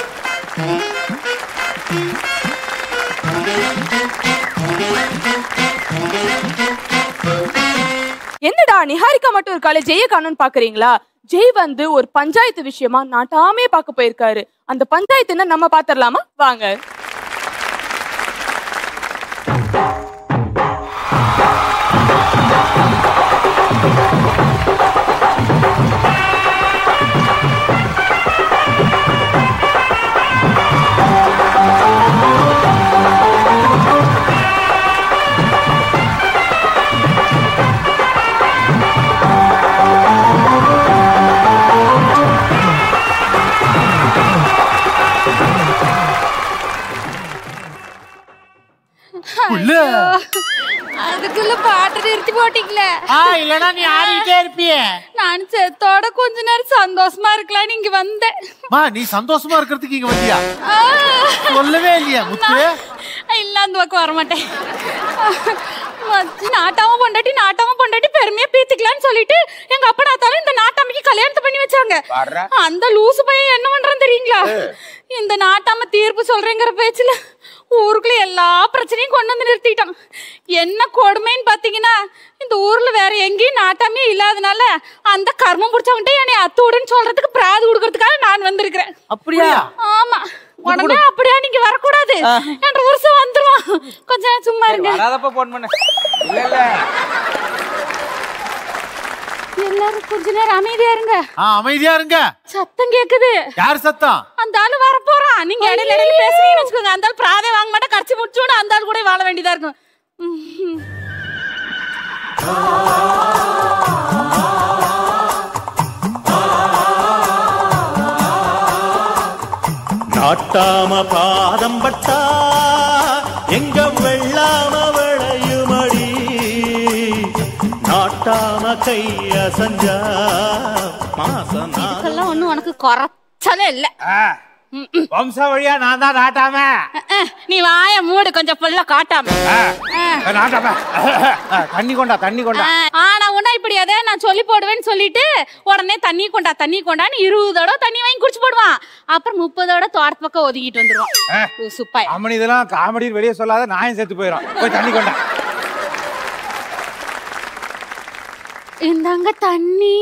என்னடா நிஹாரிகா மட்டும் இருக்காளே ஜெய காணும்னு பாக்குறீங்களா ஜெய் வந்து ஒரு பஞ்சாயத்து விஷயமா நாட்டாமே பார்க்க போயிருக்காரு அந்த பஞ்சாயத்து என்ன நம்ம பாத்திரலாமா வாங்க அதுக்குள்ள பாட்டு நிறுத்தி போட்டீங்களே இல்லனா நீ ஆடிட்டே இருப்பியே நான் செத்தோட கொஞ்ச நேரம் சந்தோஷமா இருக்கலாம் இங்க வந்தேன் மா நீ சந்தோஷமா இருக்கிறதுக்கு இங்க வந்தியா ஆ. சொல்லவே இல்லையா முத்து இல்ல அந்த பக்கம் வர மாட்டேன் நாட்டாம பொண்டாட்டி நாட்டாம பொண்டாட்டி பெருமையா பீத்துக்கலாம்னு சொல்லிட்டு எங்க அப்பா நாத்தாலும் இந்த நாட்டாமைக்கு கல்யாணத்தை பண்ணி வச்சாங்க பாருடா. அந்த லூசு பையன் என்ன பண்றான் தெரியுங்களா இந்த நாட்டாம தீர்ப்பு சொல்றேங்கிற பேச்சுல ஊருக்குள்ள எல்லா பிரச்சனையும் கொண்டு வந்து நிறுத்திட்டான் என்ன கொடுமைன்னு பாத்தீங்கன்னா இந்த ஊர்ல வேற எங்கேயும் நாட்டாமே இல்லாதனால அந்த கர்மம் பிடிச்சவன்ட்ட என்னை அத்தோடுன்னு சொல்றதுக்கு பிராது கொடுக்கறதுக்காக நான் வந்திருக்கிறேன் அப்படியா ஆமா உடனே அப்படியா நீங்க வரக்கூடாது என்ற வருஷம் வந்துருவான் கொஞ்ச நேரம் சும்மா இருங்க வராதப்ப போன் பண்ண இல்ல இல்ல எல்லாரும் கொஞ்ச நேரம் அமைதியா இருங்க ஆ அமைதியா இருங்க சத்தம் கேக்குது யார் சத்தம் அந்த ஆளு வர போறான் நீங்க இடையில இடையில பேசுறீங்கன்னு வச்சுக்கோங்க அந்த ஆள் பிராதே வாங்க மாட்டா கடிச்சு முடிச்சோட அந்த ஆள் கூட வாழ வேண்டியதா இருக்கும் ம்ஹும். நாட்டாம பாதம் பட்டா எங்க வெள்ளாம விளையுமடி நாட்டாம கைய சஞ்சா மாசம் இதுக்கெல்லாம் ஒண்ணும் உனக்கு குறைச்சலே இல்ல வம்ச வழியா நான் தான் நாட்டாம அஹ், நீ வாய மூடு கொஞ்சம் ஃபுல்லா காட்டாம அஹ். நாட்டாம தண்ணி கொண்டா தண்ணி கொண்டா அஹ், ஆனா உன்ன இப்படி அதே நான் சொல்லி போடுவேன்னு சொல்லிட்டு உடனே தண்ணி கொண்டா தண்ணி கொண்டான்னு இருபது தடவை தண்ணி வாங்கி குடிச்சு போடுவான் அப்புறம் முப்பதோட தோட்டத்து பக்கம் ஒதுங்கிட்டு வந்துருவான் சுப்பாய் அம்மனி இதெல்லாம் காமெடி வெளியே சொல்லாத நாயம் செத்து போயிடும் போய் தண்ணி கொண்டா இந்தாங்க தண்ணி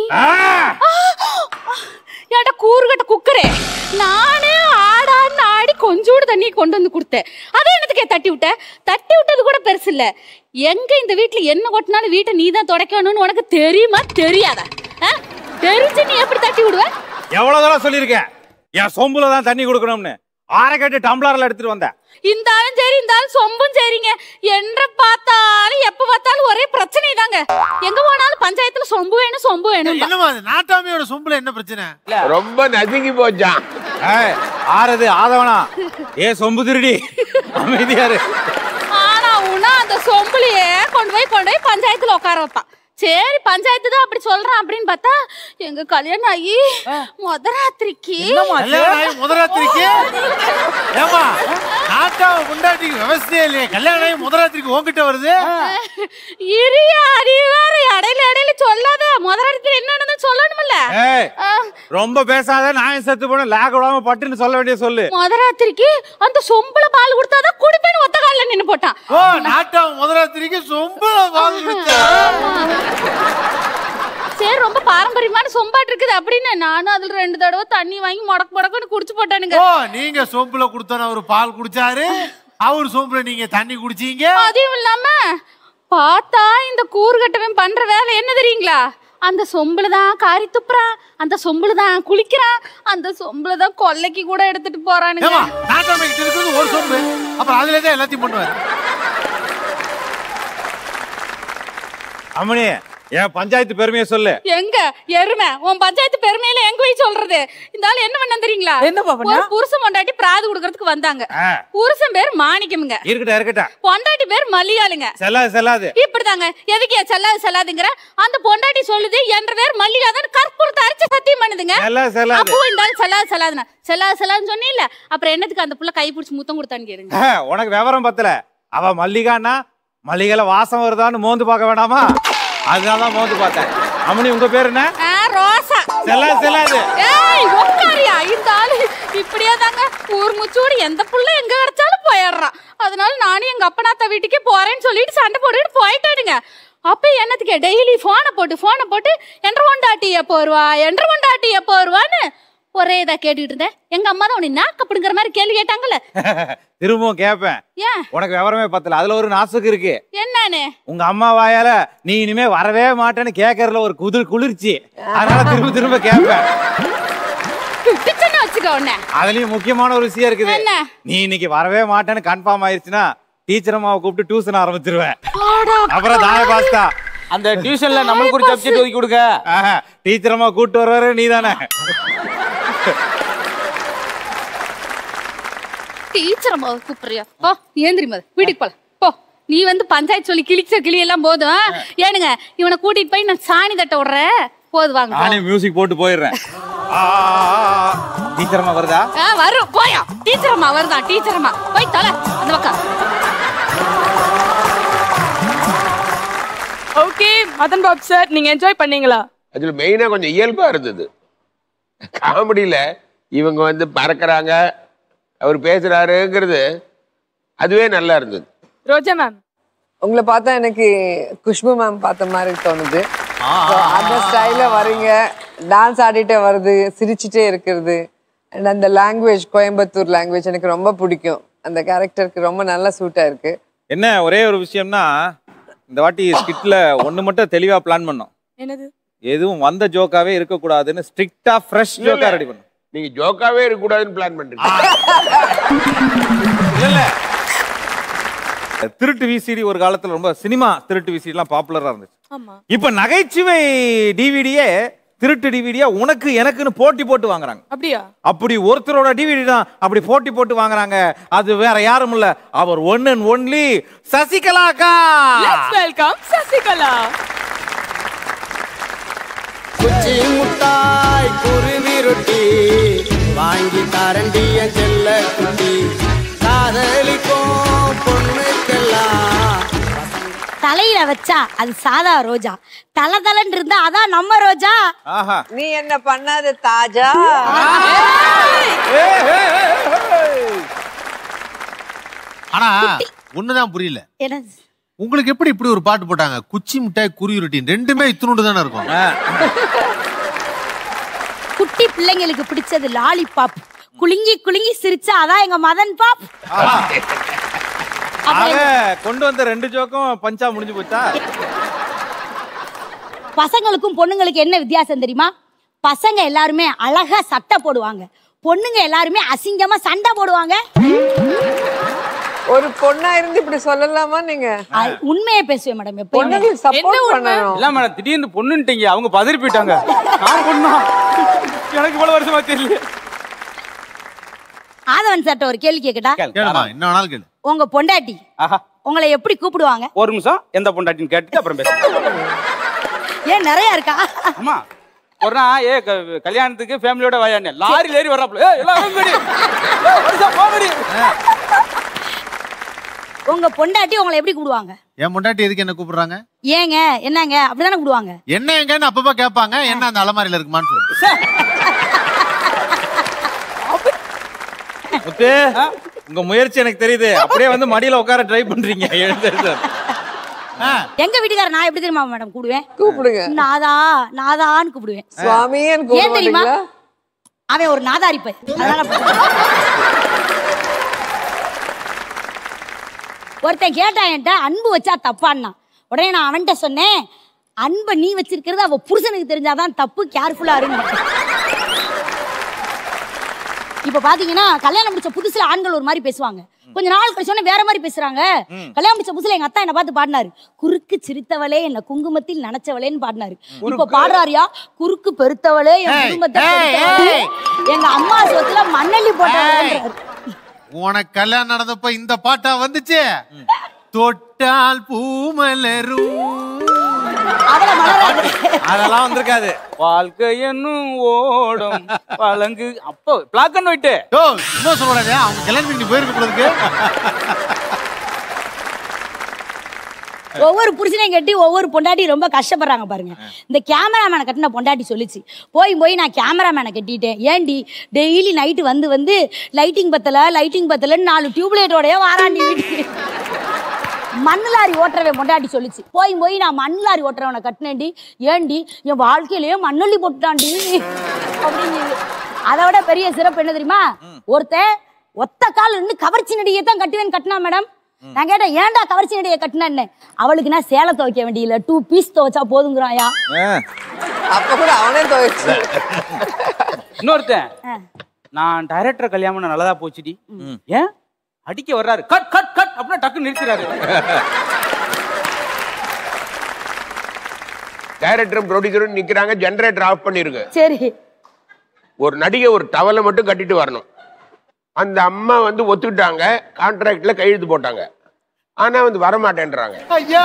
ஏன்டா கூறுகட்ட குக்கரே நானே ஆடான்னு ஆடி கொஞ்சோடு தண்ணி கொண்டு வந்து கொடுத்தேன் அதை என்னத்துக்கே தட்டி விட்ட தட்டி விட்டது கூட பெருசு இல்ல எங்க இந்த வீட்டுல என்ன கொட்டினாலும் வீட்டை நீ தான் துடைக்கணும்னு உனக்கு தெரியுமா தெரியாதா ஆ? தெரிஞ்சு நீ எப்படி தட்டி விடுவ எவ்வளவு தடவை சொல்லியிருக்கேன் என் சொம்புல தான் தண்ணி கொடுக்கணும்னு ஆற கட்டு டம்ளர்ல எடுத்துட்டு வந்தேன் இந்த ஆளும் சரி இந்த ஆளும் சொம்பும் சரிங்க என்ற பார்த்தாலும் எப்ப பார்த்தாலும் ஒரே பிரச்சனை தாங்க எங்க போனாலும் பஞ்சாயத்துல சொம்பு வேணும் சொம்பு வேணும் என்னமா அது நாட்டாமையோட சொம்புல என்ன பிரச்சனை ரொம்ப நசுங்கி போச்சான் ஏய், ஆறது ஆதவனா ஏ சொம்பு திருடி அமைதியாரு ஆனா உனா அந்த சொம்புலயே கொண்டு போய் கொண்டு போய் பஞ்சாயத்துல உட்கார வைப்பான் சரி பஞ்சாயத்து தான் அப்படி சொல்றான் அப்படின்னு பார்த்தா எங்க கல்யாணம் ஆகி முத ராத்திரிக்கு கல்யாணம் ஆகி முதராத்திரிக்கு ஏமா நாட்டாவை கொண்டாட்டிக்கு விவசாயம் இல்லையே கல்யாணம் ஆகி முதராத்திரிக்கு உன்கிட்ட வருது இரியா நீ வேற இடையில இடையில சொல்லாத முத ராத்திரி என்னன்னு சொல்லணும்ல ஏய் ரொம்ப பேசாத நாயம் செத்து போன லேக் விடாம பட்டுன்னு சொல்ல வேண்டிய சொல்லு முத ராத்திரிக்கு அந்த சொம்புல பால் கொடுத்தாதான் குடிப்பேன்னு ஒத்த காலில் நின்னு போட்டான் ஓ நாட்டாவை முதராத்திரிக்கு சொம்புல வாங்கி வச்சா சரி ரொம்ப பாரம்பரியமான சொம்பாட்டு இருக்குது அப்படின்னு நானும் அதுல ரெண்டு தடவை தண்ணி வாங்கி முடக்கு முடக்குன்னு குடிச்சு போட்டானுங்க ஓ நீங்க சொம்புல கொடுத்தோன்னு அவர் பால் குடிச்சாரு அவர் சொம்புல நீங்க தண்ணி குடிச்சீங்க அதையும் இல்லாம பார்த்தா இந்த கூறுகட்டவன் பண்ற வேலை என்ன தெரியுங்களா அந்த சொம்புல தான் காரி துப்புறான் அந்த சொம்புல தான் குளிக்கிறான் அந்த சொம்புல தான் கொல்லைக்கு கூட எடுத்துட்டு போறானுங்க ஏமா நாட்டாமை கிட்ட இருக்குது ஒரு சொம்பு அப்புறம் அதுல தான் எல்லாத்தையும் பண்ணுவாரு அம்மணி என் பஞ்சாயத்து பெருமையை சொல்லு எங்க எருமை உன் பஞ்சாயத்து பெருமையில எங்க போய் சொல்றது இந்த ஆள் என்ன பண்ண தெரியுங்களா என்னப்பா பண்ணா? ஒரு புருஷன் பொண்டாட்டி பிராது கொடுக்கறதுக்கு வந்தாங்க ஆ. புருஷன் பேர் மாணிக்கமுங்க இருக்கட்டும் இருக்கட்டும் பொண்டாட்டி பேர் மல்லிகாளுங்க செல்லாது செல்லாது இப்படிதாங்க எதுக்கு செல்லாது செல்லாதுங்கிற அந்த பொண்டாட்டி சொல்லுது என்ற பேர் மல்லிகாதான் கற்பூரத்தை அரைச்சு சத்தியம் பண்ணுதுங்க செல்லாது, செல்லாது. அப்போ இந்த ஆள் செல்லாது செல்லாதுன்னா செல்லாது செல்லாதுன்னு சொன்னீல்ல அப்புறம் என்னத்துக்கு அந்த புள்ள கை பிடிச்சி முத்தம் கொடுத்தான்னு கேளுங்க ஆ, உனக்கு விவரம் பத்தல அவ மல்லிகான்னா மல்லிகைல வாசம் வருதான்னு மோந்து பார்க்க வேணாமா அதனால தான் மோந்து பார்த்தேன் அம்மணி உங்க பேர் என்ன ஆ, ரோசா செல்லாது செல்லாது ஏய் உட்காரியா இந்த ஆளு இப்படியே தாங்க ஊர் முச்சோடு எந்த புள்ள எங்க கிடைச்சாலும் போயிடுறான் அதனால நானும் எங்க அப்பனாத்த வீட்டுக்கே போறேன்னு சொல்லிட்டு சண்டை போட்டுட்டு போயிட்டானுங்க அப்ப என்னத்துக்கு டெய்லி போனை போட்டு போனை போட்டு என்ற கொண்டாட்டி எப்போ வருவா என்ற கொண்டாட்டி எப்போ வருவான்னு ஒரே இதா கேட்டுக்கிட்டு இருந்தேன் எங்க அம்மா தான் உன்னை நாக்கப்படுங்கிற மாதிரி கேள்வி கேட்டாங்கல்ல திரும்பவும் கேட்பேன் ஏன் உனக்கு விவரமே பத்தல அதுல ஒரு நாசுக்கு இருக்கு என்னன்னு உங்க அம்மா வாயால நீ இனிமே வரவே மாட்டேன்னு கேட்கறதுல ஒரு குதிர் குளிர்ச்சி அதனால திரும்ப திரும்ப கேட்பேன் பிடிச்சுன்னு வச்சுக்கோ உன்னை அதுலயும் முக்கியமான ஒரு விஷயம் இருக்குது என்ன? நீ இன்னைக்கு வரவே மாட்டேன்னு கன்ஃபார்ம் ஆயிருச்சுன்னா டீச்சர் அம்மாவை கூப்பிட்டு டியூஷன் ஆரம்பிச்சிருவேன் ஆடா அப்புறம் தாய பாஸ்தா அந்த டியூஷன்ல நம்மளுக்கு ஒரு சப்ஜெக்ட் ஒதுக்கி கொடுக்க டீச்சர் அம்மா கூப்பிட்டு வருவாரு நீ தானே டீச்சர் அம்மா கூப்பிடுறியா போ நீ ஏந்திரி மத வீட்டுக்கு போல போ நீ வந்து பஞ்சாயத்து சொல்லி கிழிச்ச கிளி எல்லாம் போதும் ஏனுங்க இவனை கூட்டிட்டு போய் நான் சாணி தட்ட விடுறேன் போது வாங்க போ. நானே மியூசிக் போட்டு போயிடுறேன் டீச்சர் அம்மா வருதா ஆ வரும் போயா டீச்சர் அம்மா வருதான் டீச்சர் அம்மா போய் தலை அந்த பக்கம் ஓகே மதன் பாபு சார் நீங்க என்ஜாய் பண்ணீங்களா அதுல மெயினா கொஞ்சம் இயல்பா இருந்தது காமெடியில இவங்க வந்து பறக்கறாங்க அவர் பேசுறாருங்கிறது அதுவே நல்லா இருந்தது ரோஜா மேம் உங்களை பார்த்தா எனக்கு குஷ்பு மேம் பார்த்த மாதிரி தோணுது So, அந்த ஸ்டைல வரீங்க டான்ஸ் ஆடிட்டே வருது சிரிச்சிட்டே இருக்கிறது அண்ட் அந்த லாங்குவேஜ் கோயம்புத்தூர் லாங்குவேஜ் எனக்கு ரொம்ப பிடிக்கும் அந்த கேரக்டருக்கு ரொம்ப நல்லா சூட் ஆயிருக்கு என்ன ஒரே ஒரு விஷயம்னா இந்த வாட்டி ஸ்கிட்ல ஒண்ணு மட்டும் தெளிவா பிளான் பண்ணோம் என்னது எதுவும் வந்த ஜோக்காவே இருக்கக்கூடாதுன்னு ஸ்ட்ரிக்டா ஃப்ரெஷ் ஜோக்கா ரெடி பண்ணோம் நீங்க ஜோக்காவே இருக்கக்கூடாதுன்னு பிளான் பண்றீங்க இல்ல இல்ல திருட்டு விசிடி ஒரு காலத்துல ரொம்ப சினிமா திருட்டு விசிடி எல்லாம் பாப்புலரா இருந்துச்சு ஆமா இப்ப நகைச்சுவை டிவிடியே திருட்டு டிவிடியா உனக்கு எனக்குன்னு போட்டி போட்டு வாங்குறாங்க அப்படியா அப்படி ஒருத்தரோட டிவிடி தான் அப்படி போட்டி போட்டு வாங்குறாங்க அது வேற யாரும் இல்ல அவர் ஒன் அண்ட் ஒன்லி சசிகலாக்கா லெட்ஸ் வெல்கம் சசிகலா குச்சி முட்டாய் குருவி ரொட்டி வாங்கி தரண்டிய செல்ல குட்டி காதலிக்கும் பொண்ணுக்கெல்லாம் தலையில வச்சா அது சாதா ரோஜா தலை தலைன்னு இருந்தா அதான் நம்ம ரோஜா ஆஹா நீ என்ன பண்ணாத தாஜா ஆனா ஒண்ணுதான் புரியல என்ன உங்களுக்கு எப்படி இப்படி ஒரு பாட்டு போட்டாங்க குச்சி மிட்டாய் குருவிருட்டின் ரெண்டுமே இத்தினோண்டு தானே இருக்கும் குட்டி பிள்ளைங்களுக்கு பிடிச்சது லாலிபாப் குலுங்கி குலுங்கி சிரிச்சா அதான் எங்க மதன் பாப் ஆக கொண்டு வந்த ரெண்டு ஜோக்கும் பஞ்சா முடிஞ்சு போச்சா பசங்களுக்கும் பொண்ணுங்களுக்கு என்ன வித்தியாசம் தெரியுமா பசங்க எல்லாருமே அழகா சட்டை போடுவாங்க பொண்ணுங்க எல்லாருமே அசிங்கமா சண்டை போடுவாங்க ஒரு பொண்ணா இருந்து இப்படி சொல்லலாமா நீங்க அது உண்மையை பேசுவேன் மேடம் எப்பயுமே பொண்ணுங்களுக்கு சப்போர்ட் பண்ணணும் இல்ல மேடம் திடீர்னு பொண்ணுன்ட்டீங்க அவங்க பதறி போயிட்டாங்க நான் பொண்ணா எனக்கு இவ்வளவு வருஷமா தெரியல ஆதவன் சார்ட்ட ஒரு கேள்வி கேக்கட்டா கேளுமா என்ன வேணாலும் கேளு உங்க பொண்டாட்டி ஆஹா உங்களை எப்படி கூப்பிடுவாங்க ஒரு நிமிஷம் எந்த பொண்டாட்டின்னு கேட்டுட்டு அப்புறம் பேசுறேன் ஏன் நிறைய இருக்கா அம்மா ஒரு நாள் ஏ க- கல்யாணத்துக்கு ஃபேமிலியோட வாயானே லாரியில் ஏறி வர்றாப்புல ஏய் எல்லாம் வாங்கடி. ஏய், வருஷா, போங்கடி. உங்க பொண்டாட்டி உங்களை எப்படி கூப்பிடுவாங்க என் முண்டாட்டி எதுக்கு என்ன கூப்பிடுறாங்க ஏங்க என்னங்க அப்படிதானே கூப்பிடுவாங்க என்ன எங்கன்னு அப்பப்ப கேட்பாங்க என்ன அந்த அலமாரியில இருக்குமான்னு சொல்லு முத்து உங்க முயற்சி எனக்கு தெரியுது அப்படியே வந்து மடியில உட்கார ட்ரை பண்றீங்க எழுந்து எழுந்து. எங்க வீட்டுக்காரர் நான் எப்படி தெரியுமா மேடம் கூடுவேன் கூப்பிடுங்க நாதா நாதான்னு கூப்பிடுவேன் சுவாமின்னு கூப்பிட ஏன் தெரியுமா மாட்டீங்களா? அவன் ஒரு நாதாரி பை அதனால ஒருத்தன் கேட்டான் என்கிட்ட அன்பு வச்சா தப்பான்னா உடனே நான் அவன்கிட்ட சொன்னேன் அன்பை நீ வச்சிருக்கிறது அவ புருஷனுக்கு தெரிஞ்சாதான் தப்பு கேர்ஃபுல்லா இருங்க இப்ப பாத்தீங்கன்னா கல்யாணம் முடிச்ச புதுசுல ஆண்கள் ஒரு மாதிரி பேசுவாங்க கொஞ்ச நாள் கழிச்ச உடனே வேற மாதிரி பேசுறாங்க கல்யாணம் முடிச்ச புதுசுல எங்க அத்தா என்ன பார்த்து பாடினாரு குறுக்கு சிரித்தவளே என்ன குங்குமத்தில் நனைச்சவளேன்னு பாடினாரு இப்ப பாடுறாரியா குறுக்கு பெருத்தவளே என் ஏய், குடும்பத்தை ஏய், பெருத்தவளே, ஏய். எங்க அம்மா சொத்துல மண்ணள்ளி போட்டவளேன்றாரு உனக்கு கல்யாணம் நடந்தப்ப இந்த பாட்டா வந்துச்சு தொட்டால் பூமலரும் அதெல்லாம் வந்திருக்காது வாழ்க்கை என்னும் ஓடும் பழங்கு அப்போ பிளாக் அண்ட் ஒயிட் ஓ சும்மா சொல்லக்கூடாது அவங்க கல்யாணம் பண்ணி போயிருக்க கூடாதுக்கு ஒவ்வொரு புருஷனையும் கட்டி ஒவ்வொரு பொண்டாட்டி ரொம்ப கஷ்டப்படுறாங்க பாருங்க இந்த கேமராமேனை கட்டின பொண்டாட்டி சொல்லிச்சு போய் போய் நான் கேமராமேனை கட்டிட்டேன் ஏண்டி டெய்லி நைட்டு வந்து வந்து லைட்டிங் பத்தல லைட்டிங் பத்தலன்னு நாலு டியூப்லைட்டோடய வாராண்டி வீட்டுக்கு மண்ணு லாரி ஓட்டுறவன் பொண்டாட்டி சொல்லிச்சு போய் போய் நான் மண் லாரி ஓட்டுறவனை கட்டினேன்டி ஏண்டி என் வாழ்க்கையிலேயே மண்ணள்ளி போட்டுட்டான்டி அப்படின்னு அதை விட பெரிய சிறப்பு என்ன தெரியுமா ஒருத்தன் ஒத்த கால் நின்று கவர்ச்சி நடிகை தான் கட்டுவேன் கட்டினா மேடம் நான் கேட்டேன் ஏன்டா கவர்ச்சி நடிகை கட்டினேன்னு அவளுக்கு நான் சேலை துவைக்க வேண்டியதில்ல டூ பீஸ் துவைச்சா போதுங்கிறாயா அப்ப கூட அவனே துவைச்சு இன்னொருத்தன் நான் டைரக்டர் கல்யாணம் நல்லதா போச்சுடி ஏன் அடிக்க வர்றாரு கட் கட் கட் அப்படின்னா டக்கு நிறுத்துறாரு டைரக்டரும் ப்ரொடியூசரும் நிக்கிறாங்க ஜெனரேட்டர் ஆஃப் பண்ணிருக்கு சரி ஒரு நடிகை ஒரு டவலை மட்டும் கட்டிட்டு வரணும் அந்த அம்மா வந்து ஒத்துக்கிட்டாங்க கான்ட்ராக்ட்ல கையெழுத்து போட்டாங்க ஆனா வந்து வரமாட்டேன்றாங்க ஐயா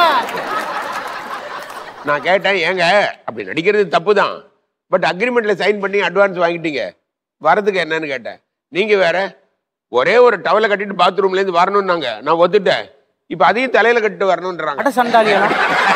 நான் கேட்டேன் ஏங்க அப்படி நடிக்கிறது தப்பு தான் பட் அக்ரிமெண்ட்ல சைன் பண்ணி அட்வான்ஸ் வாங்கிட்டீங்க வரதுக்கு என்னன்னு கேட்டேன் நீங்க வேற ஒரே ஒரு டவலை கட்டிட்டு பாத்ரூம்ல இருந்து வரணும்னாங்க நான் ஒத்துட்டேன் இப்ப அதையும் தலையில கட்டிட்டு வரணும்ன்றாங்க அட சண்டாளியா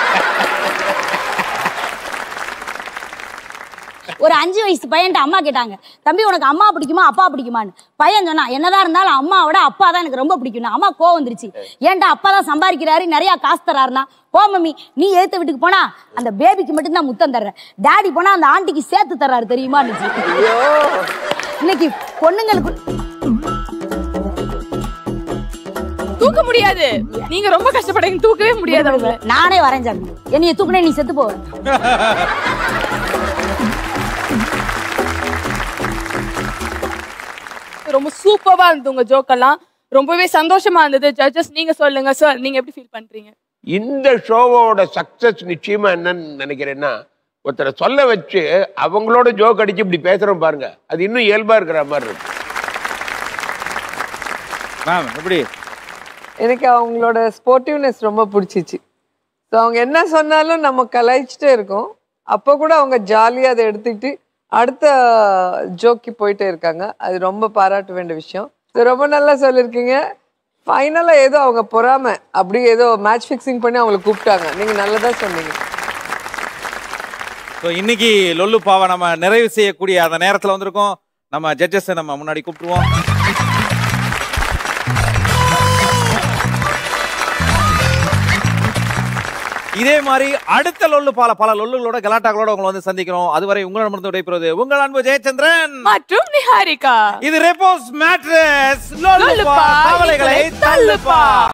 ஒரு அஞ்சு வயசு பையன்ட்ட அம்மா கேட்டாங்க தம்பி உனக்கு அம்மா பிடிக்குமா அப்பா பிடிக்குமான்னு பையன் சொன்னா என்னதான் இருந்தாலும் அம்மாவோட அப்பா தான் எனக்கு ரொம்ப பிடிக்கும் அம்மா கோவம் வந்துருச்சு ஏன்டா அப்பா தான் சம்பாதிக்கிறாரு நிறைய காசு தராருனா போ மம்மி நீ ஏத்த வீட்டுக்கு போனா அந்த பேபிக்கு மட்டும்தான் முத்தம் தர்றேன் டாடி போனா அந்த ஆண்டிக்கு சேர்த்து தர்றாரு தெரியுமா இன்னைக்கு பொண்ணுங்களுக்கு தூக்க முடியாது நீங்க ரொம்ப கஷ்டப்படுறீங்க தூக்கவே முடியாது அவங்க நானே வரைஞ்சாங்க என்னைய தூக்குனே நீ செத்து போவ ரொம்ப சூப்பரா இருந்தது உங்க ஜோக்கெல்லாம் ரொம்பவே சந்தோஷமா இருந்தது ஜட்ஜஸ் நீங்க சொல்லுங்க சார் நீங்க எப்படி ஃபீல் பண்றீங்க இந்த ஷோவோட சக்சஸ் நிச்சயமா என்னன்னு நினைக்கிறேன்னா ஒருத்தரை சொல்ல வச்சு அவங்களோட ஜோக் அடிச்சு இப்படி பேசுறோம் பாருங்க அது இன்னும் இயல்பா இருக்கிற மாதிரி இருக்கு மேம் எப்படி எனக்கு அவங்களோட ஸ்போர்ட்டிவ்னஸ் ரொம்ப பிடிச்சிச்சு ஸோ அவங்க என்ன சொன்னாலும் நம்ம கலாய்ச்சிட்டே இருக்கோம் அப்போ கூட அவங்க ஜாலியாக அதை எடுத்துக்கிட்டு அடுத்த ஜோக்கி போயிட்டே இருக்காங்க அது ரொம்ப பாராட்ட வேண்டிய விஷயம் ஸோ ரொம்ப நல்லா சொல்லியிருக்கீங்க ஃபைனலாக ஏதோ அவங்க பொறாம அப்படி ஏதோ மேட்ச் ஃபிக்ஸிங் பண்ணி அவங்களை கூப்பிட்டாங்க நீங்கள் நல்லதா சொன்னீங்க ஸோ இன்னைக்கு லொல்லு பாவை நம்ம நிறைவு செய்யக்கூடிய அந்த நேரத்தில் வந்திருக்கோம் நம்ம ஜட்ஜஸை நம்ம முன்னாடி கூப்பிட்டுருவோம் இதே மாதிரி அடுத்த லொல்லு பால பல லொல்லுகளோட கலாட்டாக்களோட உங்களை வந்து சந்திக்கிறோம் அதுவரை உங்களிடமிருந்து விடைபெறுவது உங்கள் அன்பு ஜெயச்சந்திரன் மற்றும் நிஹாரிகா இது ரெப்போஸ் மேட்ரஸ் லொல்லுப்பா, கவலைகளை தள்ளுப்பா. தள்ளுப்பா